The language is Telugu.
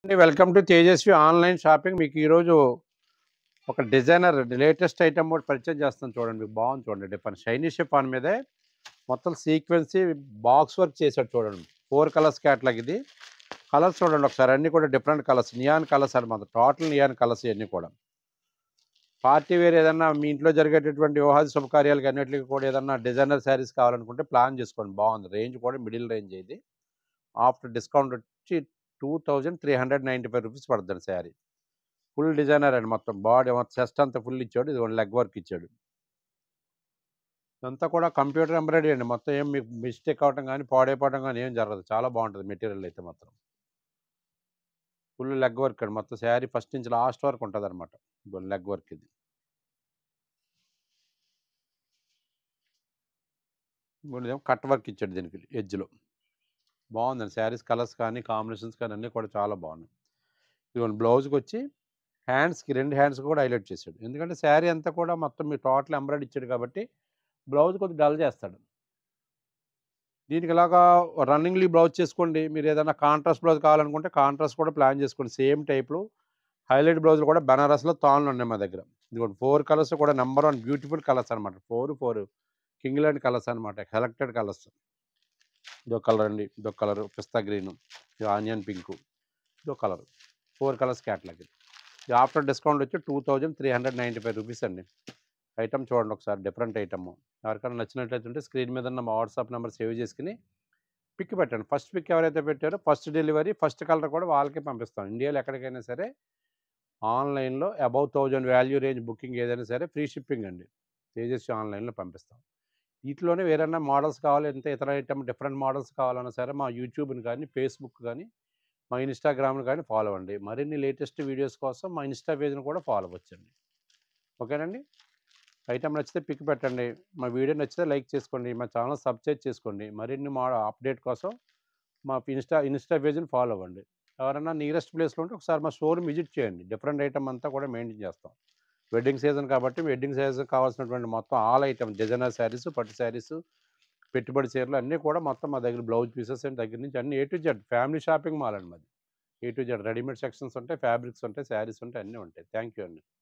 welcome to Tejaswi online shopping మీకు ఈరోజు ఒక డిజైనర్ లేటెస్ట్ ఐటమ్ కూడా పరిచయం చేస్తాను చూడండి మీకు బాగుంది చూడండి డిఫరెంట్ షైనీ షిఫాన్ మీదే మొత్తం సీక్వెన్సీ బాక్స్ వర్క్ చేశాడు చూడండి ఫోర్ కలర్స్ క్యాట్లాగ్ ఇది కలర్స్ చూడండి ఒకసారి అన్నీ కూడా డిఫరెంట్ కలర్స్ నియాన్ కలర్స్ అనమాట టోటల్ నియాన్ కలర్స్ ఇవన్నీ కూడా పార్టీ వేర్ ఏదన్నా మీ ఇంట్లో జరిగేటటువంటి వివాహాది శుభకార్యాలకి అన్నిటికీ కూడా ఏదన్నా డిజైనర్ శారీస్ కావాలనుకుంటే ప్లాన్ చేసుకోండి బాగుంది రేంజ్ కూడా మిడిల్ రేంజ్ ఇది ఆఫ్టర్ డిస్కౌంట్ వచ్చి two thousand three hundred ninety five rupees పడుతుంది శారీ ఫుల్ డిజైనర్ అండి మొత్తం బాడీ మొత్తం చెస్ట్ అంతా ఫుల్ ఇచ్చాడు ఇది లెగ్ వర్క్ ఇచ్చాడు ఇదంతా కూడా కంప్యూటర్ ఎంబ్రాయిడరీ అండి మొత్తం ఏం మీకు మిస్టేక్ అవటం కానీ పాడైపోవడం కానీ ఏం జరగదు చాలా బాగుంటుంది మెటీరియల్ అయితే మాత్రం ఫుల్ లెగ్ వర్క్ అండి మొత్తం శారీ ఫస్ట్ నుంచి లాస్ట్ వరకు ఉంటుంది అనమాట లెగ్ వర్క్ ఇది ఇంకోటిదేమో కట్ వర్క్ ఇచ్చాడు దీనికి ఎడ్జ్లో బాగుందండి శారీస్ కలర్స్ కానీ కాంబినేషన్స్ కానీ అన్నీ కూడా చాలా బాగున్నాయి ఇదిగోండి బ్లౌజ్కి వచ్చి హ్యాండ్స్కి రెండు హ్యాండ్స్ కూడా హైలైట్ చేశాడు ఎందుకంటే శారీ అంతా కూడా మొత్తం మీ టోటల్ ఎంబ్రాయిడ్ ఇచ్చాడు కాబట్టి బ్లౌజ్ కొద్దిగా డల్ చేస్తాడు దీనికి ఇలాగా రన్నింగ్లీ బ్లౌజ్ చేసుకోండి మీరు ఏదైనా కాంట్రాస్ట్ బ్లౌజ్ కావాలనుకుంటే కాంట్రాస్ట్ కూడా ప్లాన్ చేసుకోండి సేమ్ టైప్లో హైలైట్ బ్లౌజులు కూడా బనారస్లో తాన్లు ఉన్నాయి మా దగ్గర ఇదిగోండి ఫోర్ కలర్స్ కూడా నెంబర్ వన్ బ్యూటిఫుల్ కలర్స్ అనమాట ఫోర్ ఫోర్ కింగ్లాండ్ కలర్స్ అనమాట సెలెక్టెడ్ కలర్స్ ఇదో కలర్ అండి ఇదో కలర్ పిస్తా గ్రీన్ ఇది ఆనియన్ పింక్ ఇదో కలర్ ఫోర్ కలర్స్ క్యాట్లాగ్ ఇది ఇది ఆఫ్టర్ డిస్కౌంట్ వచ్చి two thousand three hundred ninety five rupees అండి ఐటమ్ చూడండి ఒకసారి డిఫరెంట్ ఐటమ్ ఎవరికైనా నచ్చినట్లయితే ఉంటే స్క్రీన్ మీద ఉన్న మా వాట్సాప్ నెంబర్ సేవ్ చేసుకుని పిక్ పెట్టండి ఫస్ట్ పిక్ ఎవరైతే పెట్టారో ఫస్ట్ డెలివరీ ఫస్ట్ కలర్ కూడా వాళ్ళకే పంపిస్తాం ఇండియాలో ఎక్కడికైనా సరే ఆన్లైన్లో above thousand value range booking ఏదైనా సరే ఫ్రీ షిప్పింగ్ అండి తేజస్వి ఆన్లైన్లో పంపిస్తాం వీటిలోనే వేరైనా మోడల్స్ కావాలి ఎంత ఇతర ఐటమ్ డిఫరెంట్ మోడల్స్ కావాలన్నా సరే మా యూట్యూబ్ని కానీ ఫేస్బుక్ కానీ మా ఇన్స్టాగ్రామ్ని కానీ ఫాలో అవ్వండి మరిన్ని లేటెస్ట్ వీడియోస్ కోసం మా ఇన్స్టా పేజ్ని కూడా ఫాలో అవ్వచ్చండి ఓకేనండి ఐటమ్ నచ్చితే పిక్ పెట్టండి మా వీడియో నచ్చితే లైక్ చేసుకోండి మా ఛానల్ సబ్స్క్రైబ్ చేసుకోండి మరిన్ని మా అప్డేట్ కోసం మా ఇన్స్టా ఇన్స్టా పేజ్ని ఫాలో అవ్వండి ఎవరైనా నియరెస్ట్ ప్లేస్లో ఉంటే ఒకసారి మా స్టోర్ విజిట్ చేయండి డిఫరెంట్ ఐటమ్ అంతా కూడా మెయింటైన్ చేస్తాం వెడ్డింగ్ సీజన్ కాబట్టి వెడ్డింగ్ సీజన్ కావాల్సినటువంటి మొత్తం ఆల్ ఐటమ్ డిజైనర్ శారీస్ పట్టు శారీస్ పెట్టుబడి చీరలు అన్నీ కూడా మొత్తం మా దగ్గర బ్లౌజ్ పీసెస్ అండ్ దగ్గర నుంచి అన్ని A to Z family shopping mall అండి మాది A to Z readymade sections ఉంటాయి ఫ్యాబ్రిక్స్ ఉంటాయి శారీస్ ఉంటాయి అన్నీ ఉంటాయి థ్యాంక్ యూ అండి